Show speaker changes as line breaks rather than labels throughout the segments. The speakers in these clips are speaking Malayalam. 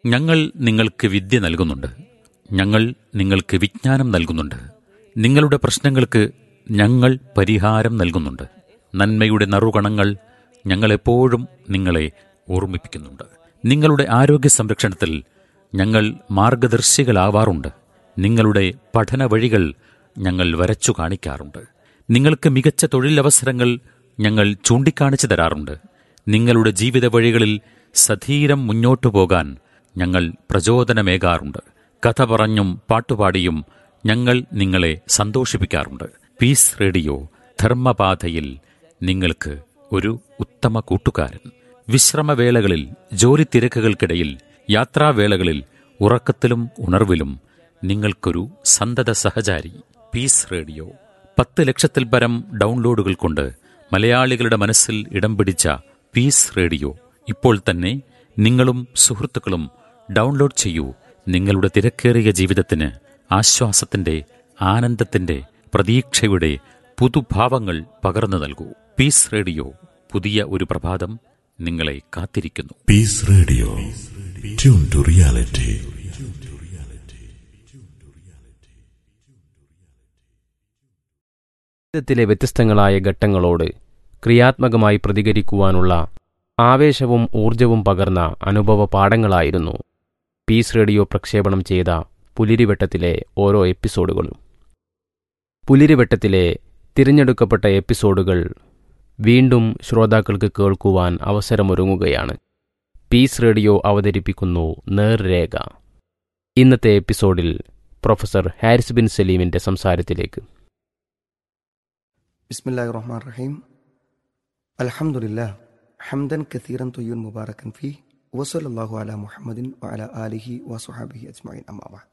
ഞങ്ങൾ നിങ്ങൾക്ക് വിദ്യ നൽകുന്നുണ്ട് ഞങ്ങൾ നിങ്ങൾക്ക് വിജ്ഞാനം നൽകുന്നുണ്ട് നിങ്ങളുടെ പ്രശ്നങ്ങൾക്ക് ഞങ്ങൾ പരിഹാരം നൽകുന്നുണ്ട് നന്മയുടെ നറുകണങ്ങൾ ഞങ്ങളെപ്പോഴും നിങ്ങളെ ഓർമ്മിപ്പിക്കുന്നുണ്ട് നിങ്ങളുടെ ആരോഗ്യ സംരക്ഷണത്തിൽ ഞങ്ങൾ മാർഗദർശികളാവാറുണ്ട് നിങ്ങളുടെ പഠന വഴികൾ ഞങ്ങൾ വരച്ചു കാണിക്കാറുണ്ട് നിങ്ങൾക്ക് മികച്ച തൊഴിലവസരങ്ങൾ ഞങ്ങൾ ചൂണ്ടിക്കാണിച്ചു തരാറുണ്ട് നിങ്ങളുടെ ജീവിത വഴികളിൽ സധീരം മുന്നോട്ടു പോകാൻ ഞങ്ങൾ പ്രചോദനമേകാറുണ്ട് കഥ പറഞ്ഞും പാട്ടുപാടിയും ഞങ്ങൾ നിങ്ങളെ സന്തോഷിപ്പിക്കാറുണ്ട് പീസ് റേഡിയോ ധർമ്മപാതയിൽ നിങ്ങൾക്ക് ഒരു ഉത്തമ കൂട്ടുകാരൻ വിശ്രമവേളകളിൽ ജോലി തിരക്കുകൾക്കിടയിൽ യാത്രാവേളകളിൽ ഉറക്കത്തിലും ഉണർവിലും നിങ്ങൾക്കൊരു സന്തത സഹചാരി പീസ് റേഡിയോ പത്ത് ലക്ഷത്തിൽ പരം ഡൗൺലോഡുകൾ കൊണ്ട് മലയാളികളുടെ മനസ്സിൽ ഇടം പിടിച്ച പീസ് റേഡിയോ ഇപ്പോൾ തന്നെ നിങ്ങളും സുഹൃത്തുക്കളും ഡൗൺലോഡ് ചെയ്യൂ നിങ്ങളുടെ തിരക്കേറിയ ജീവിതത്തിന് ആശ്വാസത്തിന്റെ ആനന്ദത്തിന്റെ പ്രതീക്ഷയുടെ പുതുഭാവങ്ങൾ പകർന്നു നൽകൂ പീസ് റേഡിയോ പുതിയ ഒരു പ്രഭാതം നിങ്ങളെ കാത്തിരിക്കുന്നു
Peace Radio. Tune to reality.
ജീവിതത്തിലെ വ്യത്യസ്തങ്ങളായ ഘട്ടങ്ങളോട് ക്രിയാത്മകമായി പ്രതികരിക്കുവാനുള്ള ആവേശവും ഊർജവും പകർന്ന അനുഭവ പാഠങ്ങളായിരുന്നു പീസ് റേഡിയോ പ്രക്ഷേപണം ചെയ്ത പുലിരിവട്ടത്തിലെ ഓരോ എപ്പിസോഡുകളും പുലിരിവട്ടത്തിലെ തിരഞ്ഞെടുക്കപ്പെട്ട എപ്പിസോഡുകൾ വീണ്ടും ശ്രോതാക്കൾക്ക് കേൾക്കുവാൻ അവസരമൊരുങ്ങുകയാണ് പീസ് റേഡിയോ അവതരിപ്പിക്കുന്നു നേർരേഖ ഇന്നത്തെ എപ്പിസോഡിൽ പ്രൊഫസർ ഹാരിസ് ബിൻ സലീമിന്റെ സംസാരത്തിലേക്ക്
بسم الله الرحمن الرحيم الحمد لله حمدا كثيرا طيبا مباركا فيه وصلى الله على محمد وعلى آله وصحبه أجمعين أما بعد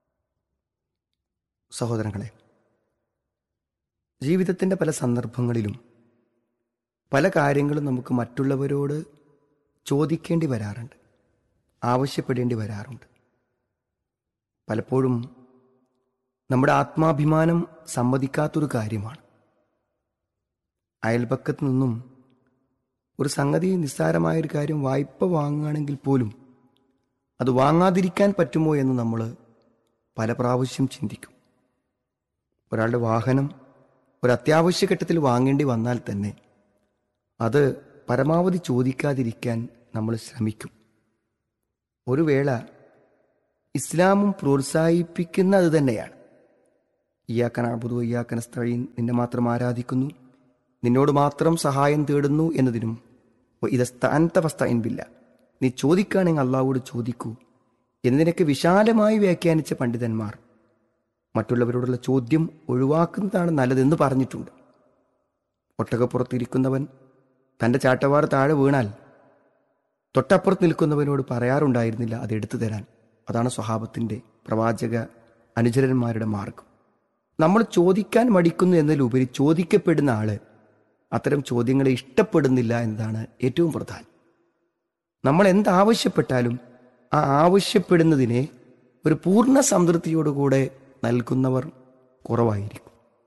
സഹോദരങ്ങളെ ജീവിതത്തിൻ്റെ പല സന്ദർഭങ്ങളിലും പല കാര്യങ്ങളും നമുക്ക് മറ്റുള്ളവരോട് ചോദിക്കേണ്ടി വരാറുണ്ട് ആവശ്യപ്പെടേണ്ടി വരാറുണ്ട് പലപ്പോഴും നമ്മുടെ ആത്മാഭിമാനം സമ്മതിക്കാത്തൊരു കാര്യമാണ് അയൽപക്കത്ത് നിന്നും ഒരു സംഗതി നിസ്സാരമായൊരു കാര്യം വായ്പ വാങ്ങുകയാണെങ്കിൽ പോലും അത് വാങ്ങാതിരിക്കാൻ പറ്റുമോ എന്ന് നമ്മൾ പല പ്രാവശ്യം ചിന്തിക്കും ഒരാളുടെ വാഹനം ഒരു അത്യാവശ്യ ഘട്ടത്തിൽ വാങ്ങേണ്ടി വന്നാൽ തന്നെ അത് പരമാവധി ചോദിക്കാതിരിക്കാൻ നമ്മൾ ശ്രമിക്കും ഒരു വേള ഇസ്ലാമും പ്രോത്സാഹിപ്പിക്കുന്ന അത് തന്നെയാണ് ഇയാക്കൻ അബുദു ഇയാക്കൻ സ്തഴീൻ നിന്നെ മാത്രം ആരാധിക്കുന്നു നിന്നോട് മാത്രം സഹായം തേടുന്നു എന്നതിനും ഇതസ്താനത്ത വസ്തയിൻപില്ല നീ ചോദിക്കുകയാണെങ്കിൽ അള്ളാഹുവോട് ചോദിക്കൂ എന്നതിനൊക്കെ വിശാലമായി വ്യാഖ്യാനിച്ച പണ്ഡിതന്മാർ മറ്റുള്ളവരോടുള്ള ചോദ്യം ഒഴിവാക്കുന്നതാണ് നല്ലതെന്ന് പറഞ്ഞിട്ടുണ്ട് ഒട്ടകപ്പുറത്തിരിക്കുന്നവൻ തൻ്റെ ചാട്ടവാർ താഴെ വീണാൽ തൊട്ടപ്പുറത്ത് നിൽക്കുന്നവനോട് പറയാറുണ്ടായിരുന്നില്ല അത് എടുത്തു തരാൻ അതാണ് സ്വഭാവത്തിൻ്റെ പ്രവാചക അനുചരന്മാരുടെ മാർഗം നമ്മൾ ചോദിക്കാൻ മടിക്കുന്നു എന്നതിലുപരി ചോദിക്കപ്പെടുന്ന ആള് അത്തരം ചോദ്യങ്ങളെ ഇഷ്ടപ്പെടുന്നില്ല എന്നതാണ് ഏറ്റവും പ്രധാനം നമ്മൾ എന്താവശ്യപ്പെട്ടാലും ആ ആവശ്യപ്പെടുന്നതിനെ ഒരു പൂർണ്ണ സംതൃപ്തിയോടുകൂടെ നൽകുന്നവർ കുറവായിരിക്കും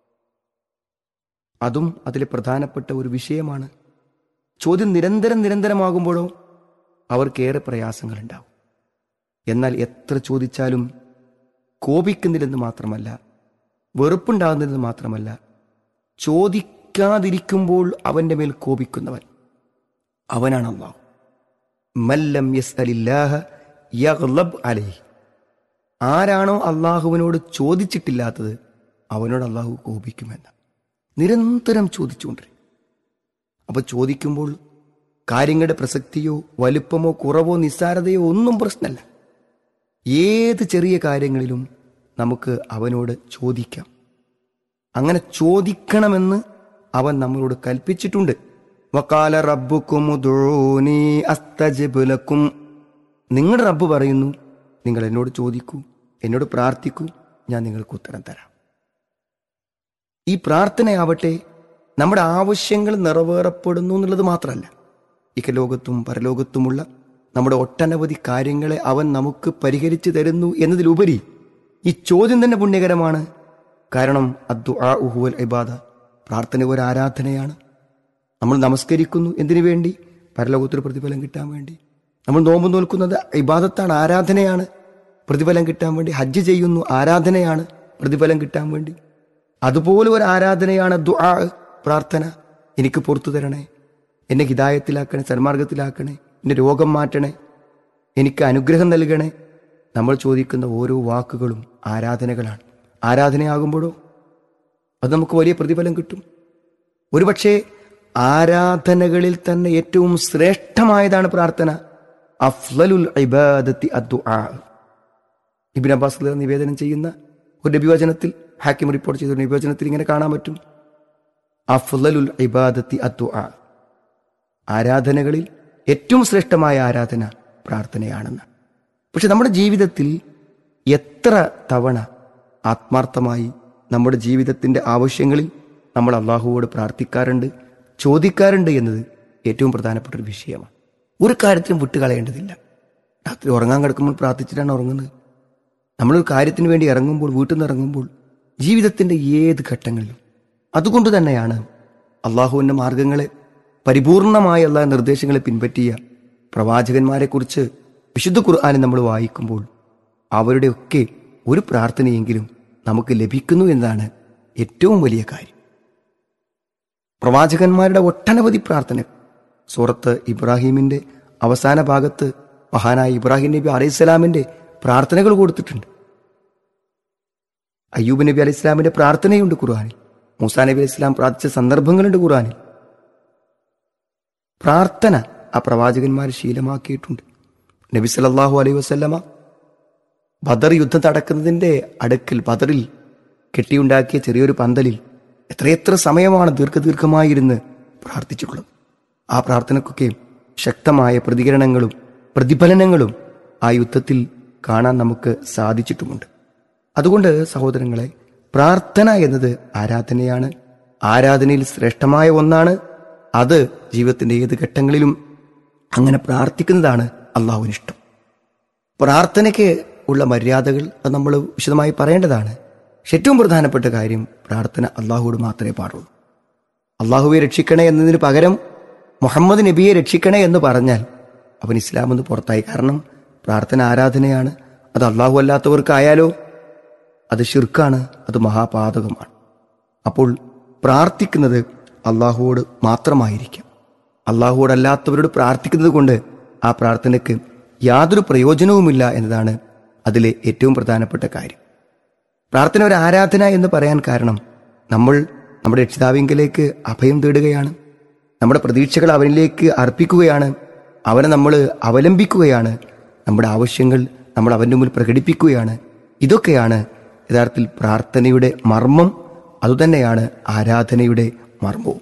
അതും അതിലെ പ്രധാനപ്പെട്ട ഒരു വിഷയമാണ് ചോദ്യം നിരന്തരം നിരന്തരമാകുമ്പോഴോ അവർക്കേറെ പ്രയാസങ്ങളുണ്ടാവും എന്നാൽ എത്ര ചോദിച്ചാലും കോപിക്കുന്നില്ലെന്ന് മാത്രമല്ല വെറുപ്പുണ്ടാകുന്നതെന്ന് മാത്രമല്ല ചോദിക്കാതിരിക്കുമ്പോൾ അവന്റെ മേൽ കോപിക്കുന്നവൻ അവനാണ് അള്ളാഹു മല്ലം യസ് അലില്ലാഹ യഗ്ലബ് അലൈഹി ആരാണോ അള്ളാഹുവിനോട് ചോദിച്ചിട്ടില്ലാത്തത് അവനോട് അള്ളാഹു കോപിക്കുമെന്ന് നിരന്തരം ചോദിച്ചുകൊണ്ടിരിക്കും അപ്പൊ ചോദിക്കുമ്പോൾ കാര്യങ്ങളുടെ പ്രസക്തിയോ വലുപ്പമോ കുറവോ നിസ്സാരതയോ ഒന്നും പ്രശ്നമല്ല ഏത് ചെറിയ കാര്യങ്ങളിലും നമുക്ക് അവനോട് ചോദിക്കാം അങ്ങനെ ചോദിക്കണമെന്ന് അവൻ നമ്മളോട് കൽപ്പിച്ചിട്ടുണ്ട് വക്കാല റബ്ബുക്കും അസ്തജബുലക്കും നിങ്ങളുടെ റബ്ബ് പറയുന്നു നിങ്ങൾ എന്നോട് ചോദിക്കൂ എന്നോട് പ്രാർത്ഥിക്കൂ ഞാൻ നിങ്ങൾക്ക് ഉത്തരം തരാം ഈ പ്രാർത്ഥനയാവട്ടെ നമ്മുടെ ആവശ്യങ്ങൾ നിറവേറപ്പെടുന്നു എന്നുള്ളത് മാത്രമല്ല ഇഹലോകത്തും പരലോകത്തുമുള്ള നമ്മുടെ ഒട്ടനവധി കാര്യങ്ങളെ അവൻ നമുക്ക് പരിഹരിച്ചു തരുന്നു എന്നതിലുപരി ഈ ചോദ്യം തന്നെ പുണ്യകരമാണ് കാരണം അദ്ദു ആ ഉഹുവൽ ഇബാദ പ്രാർത്ഥന ഒരു ആരാധനയാണ് നമ്മൾ നമസ്കരിക്കുന്നു എന്തിനു വേണ്ടി പരലോകത്തൊരു പ്രതിഫലം കിട്ടാൻ വേണ്ടി നമ്മൾ നോമ്പ് നോൽക്കുന്നത് ഇബാദത്താണ് ആരാധനയാണ് പ്രതിഫലം കിട്ടാൻ വേണ്ടി ഹജ്ജ് ചെയ്യുന്നു ആരാധനയാണ് പ്രതിഫലം കിട്ടാൻ വേണ്ടി അതുപോലെ ഒരു ആരാധനയാണ് ദുആ പ്രാർത്ഥന എനിക്ക് പുറത്തു തരണേ എന്നെ ഹിദായത്തിലാക്കണേ സന്മാർഗത്തിലാക്കണേ എന്റെ രോഗം മാറ്റണേ എനിക്ക് അനുഗ്രഹം നൽകണേ നമ്മൾ ചോദിക്കുന്ന ഓരോ വാക്കുകളും ആരാധനകളാണ് ആരാധനയാകുമ്പോഴോ അത് നമുക്ക് വലിയ പ്രതിഫലം കിട്ടും ഒരുപക്ഷെ ആരാധനകളിൽ തന്നെ ഏറ്റവും ശ്രേഷ്ഠമായതാണ് പ്രാർത്ഥന അഫ്ലലുൽ ഇബാദത്തി അദ്ദുആ ഇബിൻ അബ്ബാസ് റളിയല്ലാഹു അൻഹു നിവേദനം ചെയ്യുന്ന ഒരു നബിവചനത്തിൽ ഹാക്കിം റിപ്പോർട്ട് ചെയ്ത ഒരു നബിവചനത്തിൽ ഇങ്ങനെ കാണാൻ പറ്റും അഫ്ലലുൽ ഇബാദത്തി അദ്ദുആ ആരാധനകളിൽ ഏറ്റവും ശ്രേഷ്ഠമായ ആരാധന പ്രാർത്ഥനയാണെന്ന് പക്ഷെ നമ്മുടെ ജീവിതത്തിൽ എത്ര തവണ ആത്മാർത്ഥമായി നമ്മുടെ ജീവിതത്തിന്റെ ആവശ്യങ്ങളിൽ നമ്മൾ അള്ളാഹുവോട് പ്രാർത്ഥിക്കാറുണ്ട് ചോദിക്കാറുണ്ട് എന്നത് ഏറ്റവും പ്രധാനപ്പെട്ട ഒരു വിഷയമാണ് ഒരു കാര്യത്തിലും വിട്ടുകളയേണ്ടതില്ല രാത്രി ഉറങ്ങാൻ കിടക്കുമ്പോൾ പ്രാർത്ഥിച്ചിട്ടാണ് ഉറങ്ങുന്നത് നമ്മളൊരു കാര്യത്തിന് വേണ്ടി ഇറങ്ങുമ്പോൾ വീട്ടിൽ നിന്ന് ഇറങ്ങുമ്പോൾ ജീവിതത്തിന്റെ ഏത് ഘട്ടങ്ങളിലും അതുകൊണ്ട് തന്നെയാണ് അള്ളാഹുവിന്റെ മാർഗങ്ങളെ പരിപൂർണമായ എല്ലാ നിർദ്ദേശങ്ങളെ പിൻപറ്റിയ പ്രവാചകന്മാരെക്കുറിച്ച് വിശുദ്ധ ഖുർആാനെ നമ്മൾ വായിക്കുമ്പോൾ അവരുടെയൊക്കെ ഒരു പ്രാർത്ഥനയെങ്കിലും നമുക്ക് ലഭിക്കുന്നു എന്നതാണ് ഏറ്റവും വലിയ കാര്യം പ്രവാചകന്മാരുടെ ഒട്ടനവധി പ്രാർത്ഥന സൂറത്ത് ഇബ്രാഹിമിന്റെ അവസാന ഭാഗത്ത് മഹാനായ ഇബ്രാഹിം നബി അലൈഹിസ്സലാമിന്റെ പ്രാർത്ഥനകൾ കൊടുത്തിട്ടുണ്ട് അയ്യൂബ് നബി അലൈഹി ഇസ്ലാമിന്റെ പ്രാർത്ഥനയുണ്ട് ഖുർആാനിൽ മൂസാ നബി അലൈഹി ഇസ്ലാം പ്രാർത്ഥിച്ച സന്ദർഭങ്ങളുണ്ട് ഖുർആാനിൽ പ്രാർത്ഥന ആ പ്രവാചകന്മാർ ശീലമാക്കിയിട്ടുണ്ട് നബി സല്ലല്ലാഹു അലൈഹി വസല്ലമ ബദർ യുദ്ധം നടക്കുന്നതിന്റെ അടുക്കൽ ബദറിൽ കെട്ടിയുണ്ടാക്കിയ ചെറിയൊരു പന്തലിൽ എത്രയെത്ര സമയമാണ് ദീർഘദീർഘമായിരുന്ന് പ്രാർത്ഥിച്ചിട്ടുള്ളത് ആ പ്രാർത്ഥനക്കൊക്കെ ശക്തമായ പ്രതികരണങ്ങളും പ്രതിഫലനങ്ങളും ആ യുദ്ധത്തിൽ കാണാൻ നമുക്ക് സാധിച്ചിട്ടുമുണ്ട് അതുകൊണ്ട് സഹോദരങ്ങളെ പ്രാർത്ഥന എന്നത് ആരാധനയാണ് ആരാധനയിൽ ശ്രേഷ്ഠമായ ഒന്നാണ് അത് ജീവിതത്തിന്റെ ഏത് ഘട്ടങ്ങളിലും അങ്ങനെ പ്രാർത്ഥിക്കുന്നതാണ് അള്ളാഹുവിന് ഇഷ്ടം പ്രാർത്ഥനയ്ക്ക് ഉള്ള മര്യാദകൾ അത് നമ്മൾ വിശദമായി പറയേണ്ടതാണ് പക്ഷെ ഏറ്റവും പ്രധാനപ്പെട്ട കാര്യം പ്രാർത്ഥന അള്ളാഹുവോട് മാത്രമേ പാടുള്ളൂ അള്ളാഹുവെ രക്ഷിക്കണേ എന്നതിന് പകരം മുഹമ്മദ് നബിയെ രക്ഷിക്കണേ എന്ന് പറഞ്ഞാൽ അവൻ ഇസ്ലാം എന്ന് പുറത്തായി കാരണം പ്രാർത്ഥന ആരാധനയാണ് അത് അള്ളാഹു അല്ലാത്തവർക്കായാലോ അത് ഷിർക്കാണ് അത് മഹാപാതകമാണ് അപ്പോൾ പ്രാർത്ഥിക്കുന്നത് അള്ളാഹുവോട് മാത്രമായിരിക്കാം അള്ളാഹുവോടല്ലാത്തവരോട് പ്രാർത്ഥിക്കുന്നത് കൊണ്ട് ആ പ്രാർത്ഥനയ്ക്ക് യാതൊരു പ്രയോജനവുമില്ല എന്നതാണ് അതിലെ ഏറ്റവും പ്രധാനപ്പെട്ട കാര്യം പ്രാർത്ഥന ഒരു ആരാധന എന്ന് പറയാൻ കാരണം നമ്മൾ നമ്മുടെ രക്ഷിതാവിങ്കലേക്ക് അഭയം തേടുകയാണ് നമ്മുടെ പ്രതീക്ഷകൾ അവനിലേക്ക് അർപ്പിക്കുകയാണ് അവനെ നമ്മൾ അവലംബിക്കുകയാണ് നമ്മുടെ ആവശ്യങ്ങൾ നമ്മൾ അവൻ്റെ മുമ്പിൽ പ്രകടിപ്പിക്കുകയാണ് ഇതൊക്കെയാണ് യഥാർത്ഥത്തിൽ പ്രാർത്ഥനയുടെ മർമ്മം അതുതന്നെയാണ് ആരാധനയുടെ മർമ്മവും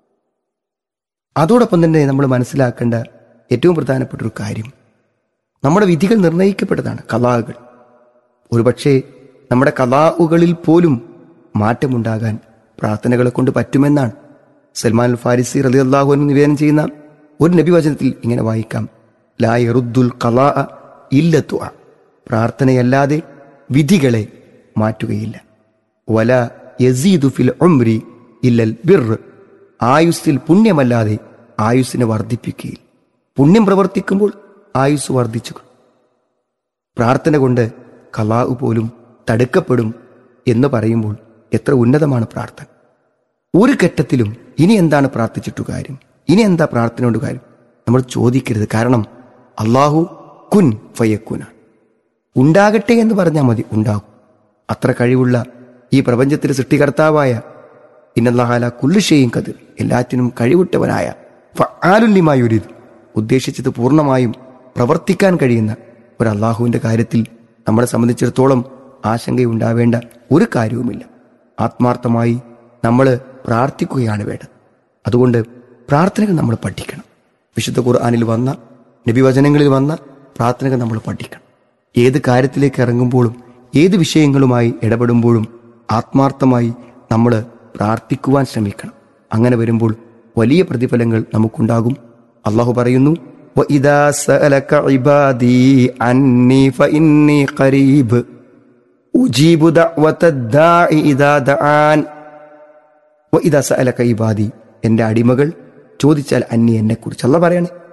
അതോടൊപ്പം തന്നെ നമ്മൾ മനസ്സിലാക്കേണ്ട ഏറ്റവും പ്രധാനപ്പെട്ട ഒരു കാര്യം നമ്മുടെ വിധികൾ നിർണയിക്കപ്പെട്ടതാണ് കലാകൾ ഒരുപക്ഷെ നമ്മുടെ കലാവുകളിൽ പോലും മാറ്റമുണ്ടാകാൻ പ്രാർത്ഥനകളെ കൊണ്ട് പറ്റുമെന്നാണ് സൽമാൻ അൽ ഫാരിസി റലി അള്ളാഹുവിന് നിവേദനം ചെയ്യുന്ന ഒരു നബി വചനത്തിൽ ഇങ്ങനെ വായിക്കാം ലാ യറുദ്ദുൽ കലാ ഇല്ലത്തു പ്രാർത്ഥനയല്ലാതെ വിധികളെ മാറ്റുകയില്ല വല യസീദു ഫിൽ ഉംരി ഇല്ലൽ ബിർ ആയുസ്സിൽ പുണ്യമല്ലാതെ ആയുസ്സിനെ വർദ്ധിപ്പിക്കുകയില്ല പുണ്യം പ്രവർത്തിക്കുമ്പോൾ ആയുസ് വർദ്ധിച്ചു പ്രാർത്ഥന കൊണ്ട് കലാഹു പോലും തടുക്കപ്പെടും എന്ന് പറയുമ്പോൾ എത്ര ഉന്നതമാണ് പ്രാർത്ഥന ഒരു ഘട്ടത്തിലും ഇനി എന്താണ് പ്രാർത്ഥിച്ചിട്ടു കാര്യം ഇനി എന്താ പ്രാർത്ഥന കൊണ്ട് കാര്യം നമ്മൾ ചോദിക്കരുത് കാരണം അള്ളാഹു കുൻ ഫയക്കുനാണ് ഉണ്ടാകട്ടെ എന്ന് പറഞ്ഞാൽ മതി ഉണ്ടാകും അത്ര കഴിവുള്ള ഈ പ്രപഞ്ചത്തിലെ സൃഷ്ടികർത്താവായ ഇന്നല്ലാഹാല കുല്ലുഷയും കതിർ എല്ലാറ്റിനും കഴിവുറ്റവനായ ഫആലുല്ലിമായുരിത് ഉദ്ദേശിച്ചത് പൂർണ്ണമായും പ്രവർത്തിക്കാൻ കഴിയുന്ന ഒരു അള്ളാഹുവിന്റെ കാര്യത്തിൽ നമ്മളെ സംബന്ധിച്ചിടത്തോളം ആശങ്കയുണ്ടാവേണ്ട ഒരു കാര്യവുമില്ല ആത്മാർത്ഥമായി നമ്മൾ പ്രാർത്ഥിക്കുകയാണ് വേണ്ടത് അതുകൊണ്ട് പ്രാർത്ഥനകൾ നമ്മൾ പഠിക്കണം വിശുദ്ധ ഖുർആാനിൽ വന്ന നബിവചനങ്ങളിൽ വന്ന പ്രാർത്ഥനകൾ നമ്മൾ പഠിക്കണം ഏത് കാര്യത്തിലേക്ക് ഇറങ്ങുമ്പോഴും ഏത് വിഷയങ്ങളുമായി ഇടപെടുമ്പോഴും ആത്മാർത്ഥമായി നമ്മൾ പ്രാർത്ഥിക്കുവാൻ ശ്രമിക്കണം അങ്ങനെ വരുമ്പോൾ വലിയ പ്രതിഫലങ്ങൾ നമുക്കുണ്ടാകും അള്ളാഹു പറയുന്നു وَإِذَا سَأَلَكَ عِبَادِي عَنِّي فَإِنِّي قَرِيبٌ أُجِيبُ دَعْوَةَ الدَّاعِ إِذَا دَعَانِ وَإِذَا سَأَلَكَ عِبَادِي എൻ്റെ അടിമകൾ ചോദിച്ചാൽ അന്നി എന്നെക്കുറിച്ച് അല്ല പറയണേ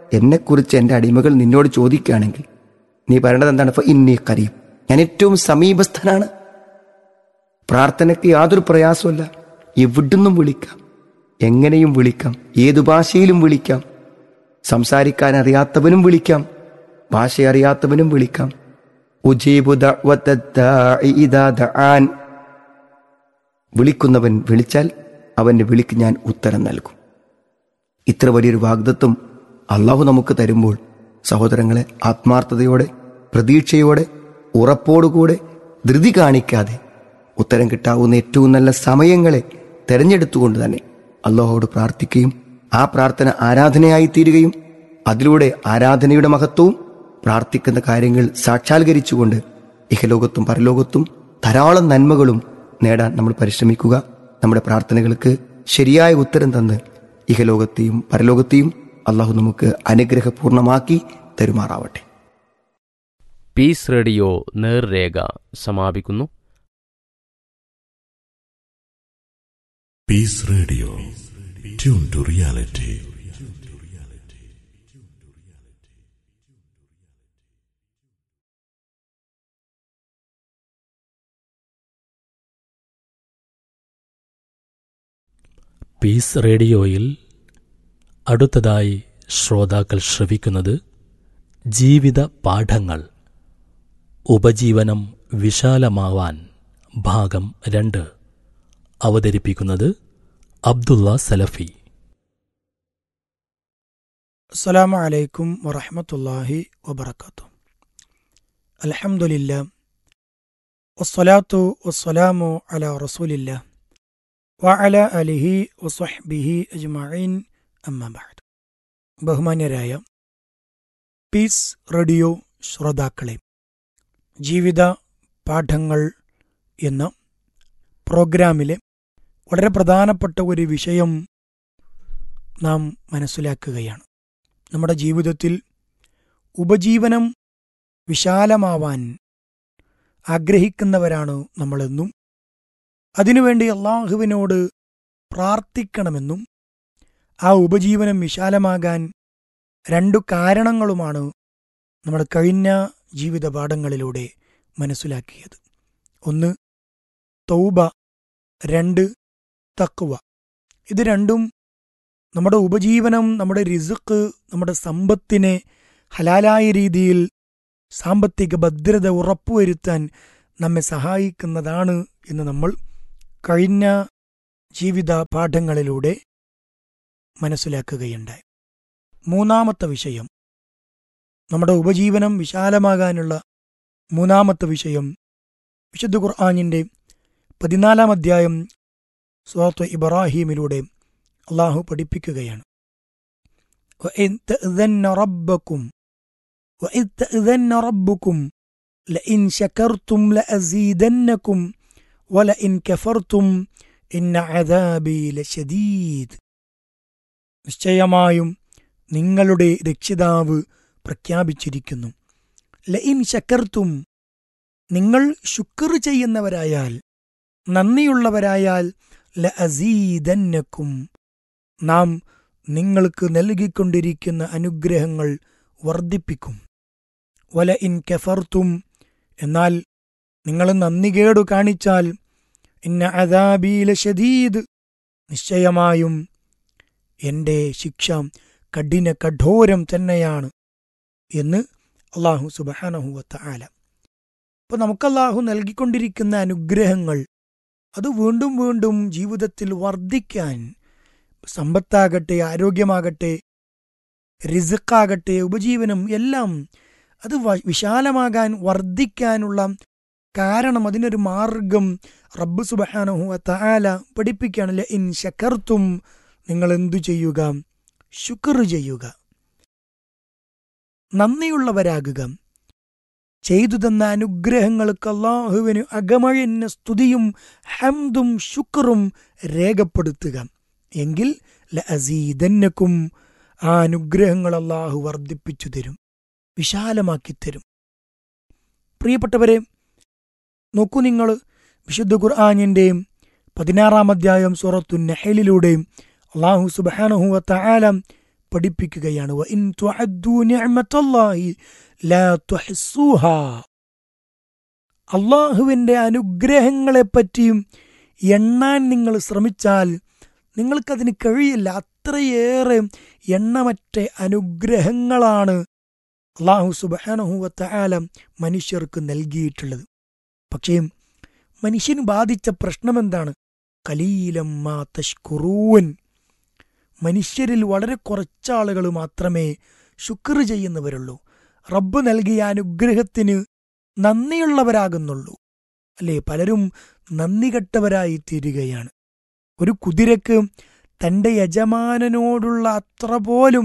എന്നെക്കുറിച്ച് എൻ്റെ അടിമകൾ നിന്നോട് ചോദിക്കുകയാണെങ്കിൽ നീ പറയേണ്ടത് എന്താണ് ഫ ഇന്നി കരീം ഞാൻ ഏറ്റവും സമീപസ്ഥനാണ് പ്രാർത്ഥനയ്ക്ക് യാതൊരു പ്രയാസമല്ല എവിടുന്നും വിളിക്കാം എങ്ങനെയും വിളിക്കാം ഏതു ഭാഷയിലും വിളിക്കാം സംസാരിക്കാൻ അറിയാത്തവനും വിളിക്കാം ഭാഷ അറിയാത്തവനും വിളിക്കാം ഉജീബു ദഅ്വത്ത ദാഇ ഇദാ ദഅാൻ. വിളിക്കുന്നവൻ വിളിച്ചാൽ അവന്റെ വിളിക്ക് ഞാൻ ഉത്തരം നൽകും ഇത്ര വലിയൊരു വാഗ്ദത്വം അള്ളാഹു നമുക്ക് തരുമ്പോൾ സഹോദരങ്ങളെ ആത്മാർത്ഥതയോടെ പ്രതീക്ഷയോടെ ഉറപ്പോടുകൂടെ ധൃതി കാണിക്കാതെ ഉത്തരം കിട്ടാവുന്ന ഏറ്റവും നല്ല സമയങ്ങളെ തെരഞ്ഞെടുത്തുകൊണ്ട് തന്നെ അള്ളാഹുവോട് പ്രാർത്ഥിക്കുകയും ആ പ്രാർത്ഥന ആരാധനയായി തീരുകയും അതിലൂടെ ആരാധനയുടെ മഹത്വവും പ്രാർത്ഥിക്കുന്ന കാര്യങ്ങൾ സാക്ഷാത്കരിച്ചുകൊണ്ട് ഇഹലോകത്തും പരലോകത്തും ധാരാളം നന്മകളും നേടാൻ നമ്മൾ പരിശ്രമിക്കുക നമ്മുടെ പ്രാർത്ഥനകൾക്ക് ശരിയായ ഉത്തരം തന്ന് ഇഹലോകത്തെയും പരലോകത്തെയും അള്ളാഹു നമുക്ക് അനുഗ്രഹപൂർണമാക്കി തരുമാറാവട്ടെ
പീസ് റേഡിയോ നേർരേഖ സമാപിക്കുന്നു
Peace Radio. Tune to reality.
Peace റേഡിയോയിൽ അടുത്തതായി ശ്രോതാക്കൾ ശ്രവിക്കുന്നത് ജീവിത പാഠങ്ങൾ ഉപജീവനം വിശാലമാവാൻ ഭാഗം രണ്ട് അവതരിപ്പിക്കുന്നത് അബ്ദുള്ള സലഫി
السلام عليكم ورحمة الله وبركاته الحمد لله والصلاة والسلام على رسول الله وعلى آله وصحبه أجمعين أما بعد ബഹുമാന്യരായ പീസ് റേഡിയോ ശ്രോതാക്കളെ ജീവിത പാഠങ്ങൾ എന്ന പ്രോഗ്രാമിലെ വളരെ പ്രധാനപ്പെട്ട ഒരു വിഷയം നാം മനസ്സിലാക്കുകയാണ് നമ്മുടെ ജീവിതത്തിൽ ഉപജീവനം വിശാലമാവാൻ ആഗ്രഹിക്കുന്നവരാണ് നമ്മളെന്നും അതിനുവേണ്ടി അള്ളാഹുവിനോട് പ്രാർത്ഥിക്കണമെന്നും ആ ഉപജീവനം വിശാലമാകാൻ രണ്ടു കാരണങ്ങളുമാണ് നമ്മൾ കഴിഞ്ഞ ജീവിത പാഠങ്ങളിലൂടെ മനസ്സിലാക്കിയത് ഒന്ന് തൗബ രണ്ട് തക്കുവ ഇത് രണ്ടും നമ്മുടെ ഉപജീവനം നമ്മുടെ റിസുക്ക് നമ്മുടെ സമ്പത്തിനെ ഹലാലായ രീതിയിൽ സാമ്പത്തിക ഭദ്രത ഉറപ്പുവരുത്താൻ നമ്മെ സഹായിക്കുന്നതാണ് എന്ന് നമ്മൾ കഴിഞ്ഞ ജീവിത പാഠങ്ങളിലൂടെ മനസ്സിലാക്കുകയുണ്ടായി മൂന്നാമത്തെ വിഷയം നമ്മുടെ ഉപജീവനം വിശാലമാകാനുള്ള മൂന്നാമത്തെ വിഷയം വിശുദ്ധ ഖുർആാനിൻ്റെ പതിനാലാം അധ്യായം സുഹൃത്ത് ഇബ്രാഹീമിലൂടെ അള്ളാഹു പഠിപ്പിക്കുകയാണ് وَإِذْ تَأْذَنَّ رَبَّكُمْ وَإِذْ تَأْذَنَّ رَبُّكُمْ لَئِنْ شَكَرْتُمْ لَأَزِيدَنَّكُمْ وَلَئِنْ كَفَرْتُمْ إِنَّ عَذَابِي لَشَدِيدٌ നിശ്ചയമായും നിങ്ങളുടെ രക്ഷിതാവ് പ്രഖ്യാപിച്ചിരിക്കുന്നു ലഇൻ ശക്കർത്തും നിങ്ങൾ ശുക്ർ ചെയ്യുന്നവരായാൽ നന്ദിയുള്ളവരായാൽ ലഅസീദന്നക്കും നാം നിങ്ങൾക്ക് നൽകിക്കൊണ്ടിരിക്കുന്ന അനുഗ്രഹങ്ങൾ വർദ്ധിപ്പിക്കും വല ഇൻ കെഫർത്തും എന്നാൽ നിങ്ങൾ നന്ദികേടു കാണിച്ചാൽ ഇന്ന അദാബീല ഷദീദ് നിശ്ചയമായും എൻ്റെ ശിക്ഷ കഠിന കഠോരം തന്നെയാണ് എന്ന് അള്ളാഹു സുബാനഹുവത്ത ആല അപ്പോൾ നമുക്ക് അള്ളാഹു നൽകിക്കൊണ്ടിരിക്കുന്ന അനുഗ്രഹങ്ങൾ അത് വീണ്ടും വീണ്ടും ജീവിതത്തിൽ വർദ്ധിക്കാൻ സമ്പത്താകട്ടെ ആരോഗ്യമാകട്ടെ റിസുക്കാകട്ടെ ഉപജീവനം എല്ലാം അത് വ- വിശാലമാകാൻ വർദ്ധിക്കാനുള്ള കാരണം അതിനൊരു മാർഗം റബ്ബ് സുബഹാനഹു താല പഠിപ്പിക്കുകയാണല്ലേ ഇൻ ശക്കർത്തും നിങ്ങൾ എന്തു ചെയ്യുക ശുക്ർ ചെയ്യുക നന്ദിയുള്ളവരാകുക ചെയ്തു തന്ന അനുഗ്രഹങ്ങൾക്ക് അള്ളാഹുവിന് അകമഴന്ന സ്തുതിയും ഹംദും ശുക്റും രേഖപ്പെടുത്തുക എങ്കിൽ ലഅസീദന്നക്കും ആ അനുഗ്രഹങ്ങൾ അള്ളാഹു വർദ്ധിപ്പിച്ചു തരും വിശാലമാക്കി തരും പ്രിയപ്പെട്ടവരെ നോക്കൂ നിങ്ങൾ വിശുദ്ധ ഖുർആാനിൻ്റെയും പതിനാറാം അധ്യായം സൂറത്തു നെഹലിലൂടെയും അള്ളാഹു സുബാനഹുവ തആല പഠിപ്പിക്കുകയാണ് "വ ഇൻ തുഅദ്ദൂ നിഅമത്തല്ലാഹി ലാ തുഹ്സുഹാ." അള്ളാഹുവിൻ്റെ അനുഗ്രഹങ്ങളെപ്പറ്റിയും എണ്ണാൻ നിങ്ങൾ ശ്രമിച്ചാൽ നിങ്ങൾക്കതിന് കഴിയില്ല അത്രയേറെ എണ്ണമറ്റ അനുഗ്രഹങ്ങളാണ് അള്ളാഹു സുബാനഹുവത്ത ആലം മനുഷ്യർക്ക് നൽകിയിട്ടുള്ളത് പക്ഷേ മനുഷ്യന് ബാധിച്ച പ്രശ്നം എന്താണ് കലീലം മാ തഷ്കുറൂൻ മനുഷ്യരിൽ വളരെ കുറച്ചാളുകൾ മാത്രമേ ശുക്ർ ചെയ്യുന്നവരുള്ളൂ റബ്ബ് നൽകിയ അനുഗ്രഹത്തിന് നന്ദിയുള്ളവരാകുന്നുള്ളൂ അല്ലേ പലരും നന്ദി കെട്ടവരായി തീരുകയാണ് ഒരു കുതിരക്ക് തൻ്റെ യജമാനനോടുള്ള അത്ര പോലും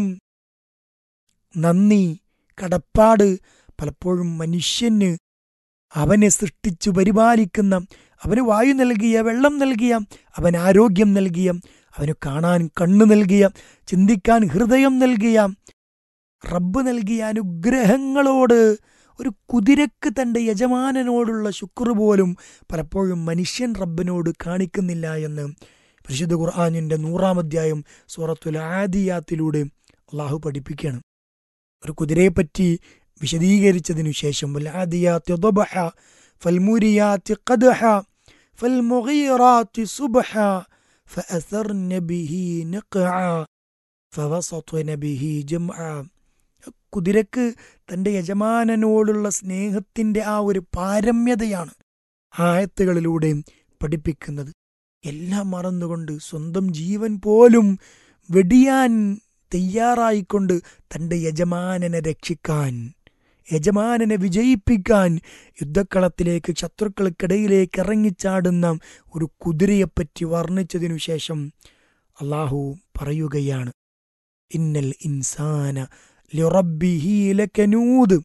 നന്ദി കടപ്പാട് പലപ്പോഴും മനുഷ്യന് അവനെ സൃഷ്ടിച്ചു പരിപാലിക്കുന്ന അവന് വായു നൽകിയ വെള്ളം നൽകിയ അവൻ ആരോഗ്യം നൽകിയ അവന് കാണാൻ കണ്ണു നൽകിയ ചിന്തിക്കാൻ ഹൃദയം നൽകിയ റബ്ബ് നൽകിയ അനുഗ്രഹങ്ങളോട് ഒരു കുതിരക്ക് തൻ്റെ യജമാനനോടുള്ള ശുക്ർ പോലും പലപ്പോഴും മനുഷ്യൻ റബ്ബിനോട് കാണിക്കുന്നില്ല എന്ന് പരിശുദ്ധ ഖുർആാനിൻ്റെ നൂറാം അധ്യായം സൂറത്തുൽ ആദിയാത്തിലൂടെ അള്ളാഹു പഠിപ്പിക്കുകയാണ് ഒരു കുതിരയെപ്പറ്റി വിശദീകരിച്ചതിനു ശേഷം വൽആദിയാത്തി ضبح فالموريات قدح فالمغيرات صبحا فأثرن به نقعا فوسطن به جمعا കുതിരക്ക് തൻ്റെ യജമാനനോടുള്ള സ്നേഹത്തിൻ്റെ ആ ഒരു പാരമ്യതയാണ് ആയത്തുകളിലൂടെ പഠിപ്പിക്കുന്നത് എല്ലാം മറന്നുകൊണ്ട് സ്വന്തം ജീവൻ പോലും വെടിയാൻ തയ്യാറായിക്കൊണ്ട് തൻ്റെ യജമാനനെ രക്ഷിക്കാൻ യജമാനനെ വിജയിപ്പിക്കാൻ യുദ്ധക്കളത്തിലേക്ക് ശത്രുക്കൾക്കിടയിലേക്ക് ഇറങ്ങിച്ചാടുന്ന ഒരു കുതിരയെപ്പറ്റി വർണ്ണിച്ചതിനു ശേഷം അള്ളാഹു പറയുകയാണ് ഇന്നൽ ഇൻസാന ലിറബ്ബിഹി ലകനൂദ്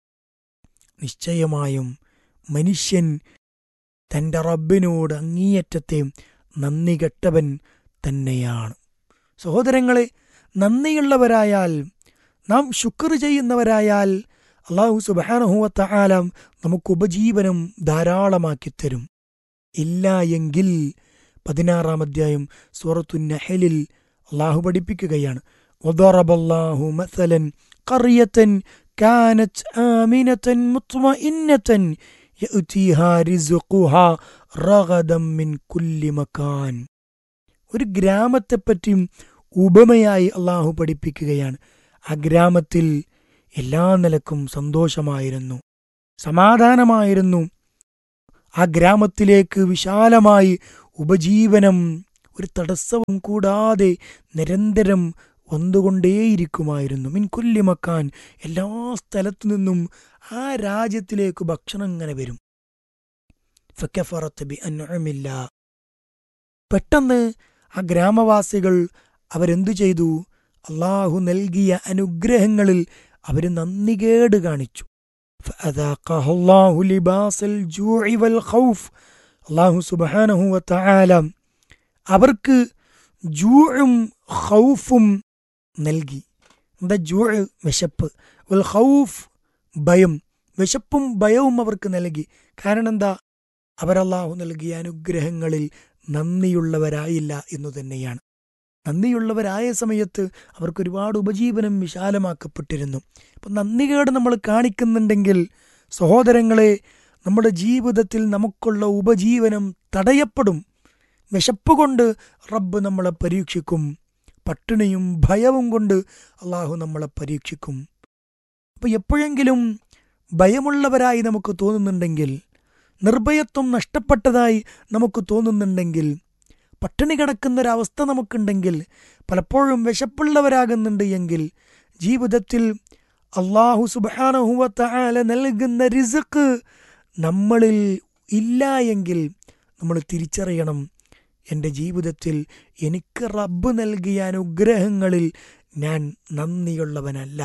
നിശ്ചയമായും മനുഷ്യൻ തൻ്റെ റബ്ബിനോട് അങ്ങേയറ്റത്തെ നന്ദി കെട്ടവൻ തന്നെയാണ് സഹോദരങ്ങളെ നന്ദിയുള്ളവരായാൽ നാം ശുക്ർ ചെയ്യുന്നവരായാൽ അള്ളാഹു സുബാനഹുവത്ത ആലം നമുക്ക് ഉപജീവനം ധാരാളമാക്കി തരും ഇല്ല എങ്കിൽ പതിനാറാം അധ്യായം സൂറത്തു നഹലിൽ അള്ളാഹു പഠിപ്പിക്കുകയാണ് وضرب الله مثلا قرية كانت آمنة مطمئنة يأتيها رزقها رغدا من كل مكان ഒരു ഗ്രാമത്തെപ്പറ്റിയും ഉപമയായി അള്ളാഹു പഠിപ്പിക്കുകയാണ് ആ ഗ്രാമത്തിൽ എല്ലാ നിലക്കും സന്തോഷമായിരുന്നു സമാധാനമായിരുന്നു ആ ഗ്രാമത്തിലേക്ക് വിശാലമായി ഉപജീവനം ഒരു തടസ്സവും കൂടാതെ നിരന്തരം വന്നുകൊണ്ടേയിരിക്കുമായിരുന്നു മിൻകൊല്ലി മക്കാൻ എല്ലാ സ്ഥലത്തു നിന്നും ആ രാജ്യത്തിലേക്ക് ഭക്ഷണം ഇങ്ങനെ വരും ഫക്കഫറത്ത് ബി അൻഅമില്ല പെട്ടെന്ന് ആ ഗ്രാമവാസികൾ അവരെന്തു ചെയ്തു അള്ളാഹു നൽകിയ അനുഗ്രഹങ്ങളിൽ അവർ നന്ദികേട് കാണിച്ചു فأذاقها الله لباس الجوع والخوف അള്ളാഹു സുബാനഹു വത്തആല അവർക്ക് ജൂഴും ഖൗഫും നൽകി എന്താ ജൂ വിശപ്പ് വൽ ഖൗഫ് ഭയം വിശപ്പും ഭയവും അവർക്ക് നൽകി കാരണം എന്താ അവരല്ലാഹു നൽകിയ അനുഗ്രഹങ്ങളിൽ നന്ദിയുള്ളവരായില്ല എന്നു തന്നെയാണ് നന്ദിയുള്ളവരായ സമയത്ത് അവർക്ക് ഒരുപാട് ഉപജീവനം വിശാലമാക്കപ്പെട്ടിരുന്നു അപ്പം നന്ദികേട് നമ്മൾ കാണിക്കുന്നുണ്ടെങ്കിൽ സഹോദരങ്ങളെ നമ്മുടെ ജീവിതത്തിൽ നമുക്കുള്ള ഉപജീവനം തടയപ്പെടും വിശപ്പ് കൊണ്ട് റബ്ബ് നമ്മളെ പരീക്ഷിക്കും പട്ടിണിയും ഭയവും കൊണ്ട് അള്ളാഹു നമ്മളെ പരീക്ഷിക്കും അപ്പോൾ എപ്പോഴെങ്കിലും ഭയമുള്ളവരായി നമുക്ക് തോന്നുന്നുണ്ടെങ്കിൽ നിർഭയത്വം നഷ്ടപ്പെട്ടതായി നമുക്ക് തോന്നുന്നുണ്ടെങ്കിൽ പട്ടിണി കിടക്കുന്നൊരവസ്ഥ നമുക്കുണ്ടെങ്കിൽ പലപ്പോഴും വിശപ്പുള്ളവരാകുന്നുണ്ട് എങ്കിൽ ജീവിതത്തിൽ അള്ളാഹു സുബാനഹുവല നൽകുന്ന റിസക്ക് നമ്മളിൽ ഇല്ല എങ്കിൽ നമ്മൾ തിരിച്ചറിയണം എൻ്റെ ജീവിതത്തിൽ എനിക്ക് റബ്ബ് നൽകിയ അനുഗ്രഹങ്ങളിൽ ഞാൻ നന്ദിയുള്ളവനല്ല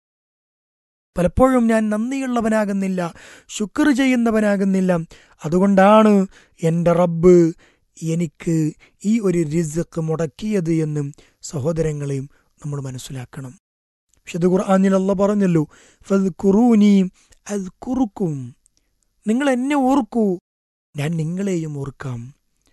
പലപ്പോഴും ഞാൻ നന്ദിയുള്ളവനാകുന്നില്ല ശുക്ർ ചെയ്യുന്നവനാകുന്നില്ല അതുകൊണ്ടാണ് എൻ്റെ റബ്ബ് എനിക്ക് ഈ ഒരു റിസക്ക് മുടക്കിയത് എന്ന് സഹോദരങ്ങളെയും നമ്മൾ മനസ്സിലാക്കണം വിശുദ്ധ ഖുർആാനിൽ അല്ല പറഞ്ഞല്ലോ ഫത് ഖുറൂനി അത് കുറുക്കും നിങ്ങൾ എന്നെ ഓർക്കൂ ഞാൻ നിങ്ങളെയും ഓർക്കാം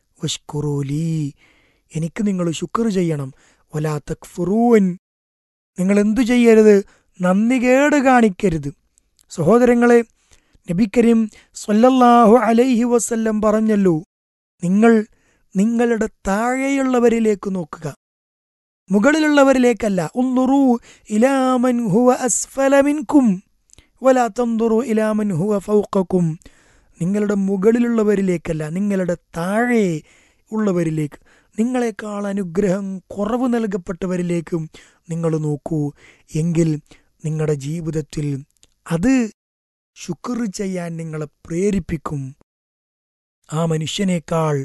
വഷ്കുറൂലി എനിക്ക് നിങ്ങൾ ശുക്ർ ചെയ്യണം ഒലാ തക്ഫുറൂൻ നിങ്ങൾ എന്തു ചെയ്യരുത് നന്ദികേട് കാണിക്കരുത് സഹോദരങ്ങളെ നബി കരീം സല്ലല്ലാഹു അലൈഹി വസല്ലം പറഞ്ഞല്ലോ നിങ്ങൾ നിങ്ങളുടെ താഴെയുള്ളവരിലേക്ക് നോക്കുക മുകളിലുള്ളവരിലേക്കല്ല ഉന്നുറു ഇലാമൻ ഹുവ അസ്ഫല മിൻകും വലാ തന്തുറു ഇലാമൻ ഹുവ ഫൗഖക്കും നിങ്ങളുടെ മുകളിലുള്ളവരിലേക്കല്ല നിങ്ങളുടെ താഴെ ഉള്ളവരിലേക്ക് നിങ്ങളെക്കാൾ അനുഗ്രഹം കുറവ് നൽകപ്പെട്ടവരിലേക്കും നിങ്ങൾ നോക്കൂ എങ്കിൽ നിങ്ങളുടെ ജീവിതത്തിൽ അത് ശുക്ർ ചെയ്യാൻ നിങ്ങളെ പ്രേരിപ്പിക്കും ആ മനുഷ്യനേക്കാൾ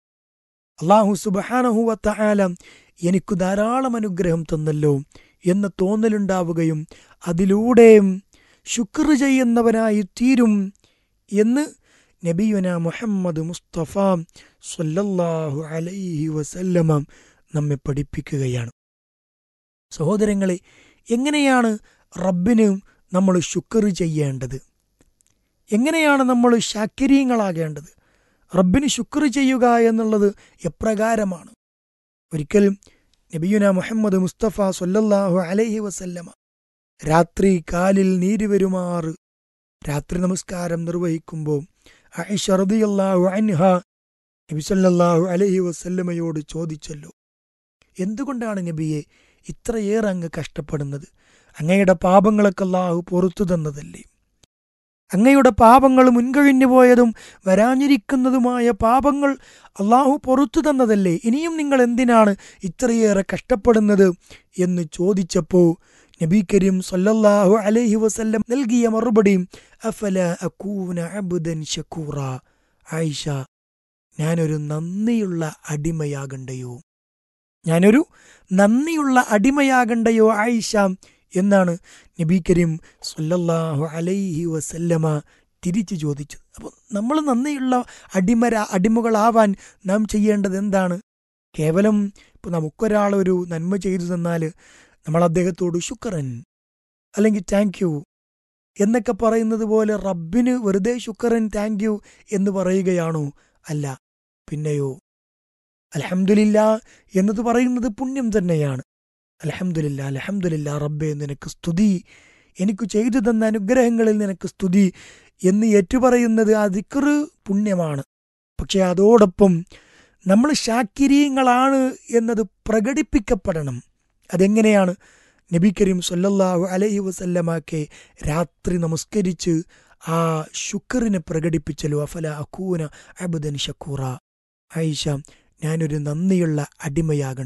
അള്ളാഹു സുബഹാനഹുവത്ത ആലം എനിക്ക് ധാരാളം അനുഗ്രഹം തന്നല്ലോ എന്ന തോന്നലുണ്ടാവുകയും അതിലൂടെ ശുക്ർ ചെയ്യുന്നവനായി തീരും എന്ന് നബിയുന മുഹമ്മദ് മുസ്തഫ സല്ലല്ലാഹു അലൈഹി വസല്ലമ നമ്മെ പഠിപ്പിക്കുകയാണ് സഹോദരങ്ങളെ എങ്ങനെയാണ് റബ്ബിന് നമ്മൾ ശുക്ർ ചെയ്യേണ്ടത് എങ്ങനെയാണ് നമ്മൾ ശാക്കിരീങ്ങളാകേണ്ടത് റബ്ബിന് ശുക്ർ ചെയ്യുക എന്നുള്ളത് എപ്രകാരമാണ് ഒരിക്കൽ നബിയുന മുഹമ്മദ് മുസ്തഫ സല്ലല്ലാഹു അലൈഹി വസല്ലമ രാത്രി കാലിൽ നീര് വരുമാറ് രാത്രി നമസ്കാരം നിർവഹിക്കുമ്പോൾ ആയിഷ റളിയല്ലാഹു അൻഹ നബി സല്ലല്ലാഹു അലൈഹി വസല്ലമയോട് ചോദിച്ചല്ലോ എന്തുകൊണ്ടാണ് നബിയെ ഇത്രയേറെ അങ്ങ് കഷ്ടപ്പെടുന്നത് അങ്ങയുടെ പാപങ്ങളൊക്കെ അല്ലാഹു പുറത്തു തന്നതല്ലേ അങ്ങയുടെ പാപങ്ങൾ മുൻകഴിഞ്ഞു പോയതും വരാനിരിക്കുന്നതുമായ പാപങ്ങൾ അള്ളാഹു പുറത്തു തന്നതല്ലേ ഇനിയും നിങ്ങൾ എന്തിനാണ് ഇത്രയേറെ കഷ്ടപ്പെടുന്നത് എന്ന് ചോദിച്ചപ്പോൾ നബി കരീം സല്ലല്ലാഹു അലൈഹി വസല്ലം നൽകിയ മറുപടി അഫല അക്കൂന അബ്ദൻ ഷക്കൂറ ആയിഷ ഞാനൊരു നന്ദിയുള്ള അടിമയാകണ്ടയോ ഞാനൊരു നന്ദിയുള്ള അടിമയാകണ്ടയോ ആയിഷ എന്നാണ് നബി കരീം സല്ലല്ലാഹു അലൈഹി വസല്ലമ തിരിച്ചു ചോദിച്ചത് അപ്പോൾ നമ്മൾ നന്ദിയുള്ള അടിമര അടിമകളാവാൻ നാം ചെയ്യേണ്ടത് എന്താണ് കേവലം ഇപ്പോൾ നമുക്കൊരാൾ ഒരു നന്മ ചെയ്തു തന്നാൽ നമ്മൾ അദ്ദേഹത്തോട് ശുക്രൻ അല്ലെങ്കിൽ താങ്ക് യു എന്നൊക്കെ പറയുന്നത് പോലെ റബ്ബിന് വെറുതെ ശുക്രൻ താങ്ക് യു എന്ന് പറയുകയാണോ അല്ല പിന്നെയോ അലഹമുല്ല എന്നത് പറയുന്നത് പുണ്യം തന്നെയാണ് അലഹമുല്ല അലഹമുല്ല റബ്ബെ നിനക്ക് സ്തുതി എനിക്ക് ചെയ്തു തന്ന അനുഗ്രഹങ്ങളിൽ നിനക്ക് സ്തുതി എന്ന് ഏറ്റുപറയുന്നത് ആ ദിക്റ് പുണ്യമാണ് പക്ഷെ അതോടൊപ്പം നമ്മൾ ശാക്കിരീയങ്ങളാണ് എന്നത് പ്രകടിപ്പിക്കപ്പെടണം അതെങ്ങനെയാണ് നബി കരീം സല്ലല്ലാഹു അലൈഹി വസല്ലമാക്കെ രാത്രി നമസ്കരിച്ച് ആ ശുക്റിനെ പ്രകടിപ്പിച്ചല്ലോ അഫല അക്കൂന അബുദൻ ഷക്കൂറ ആയിഷ ഞാനൊരു നന്ദിയുള്ള അടിമയാകണം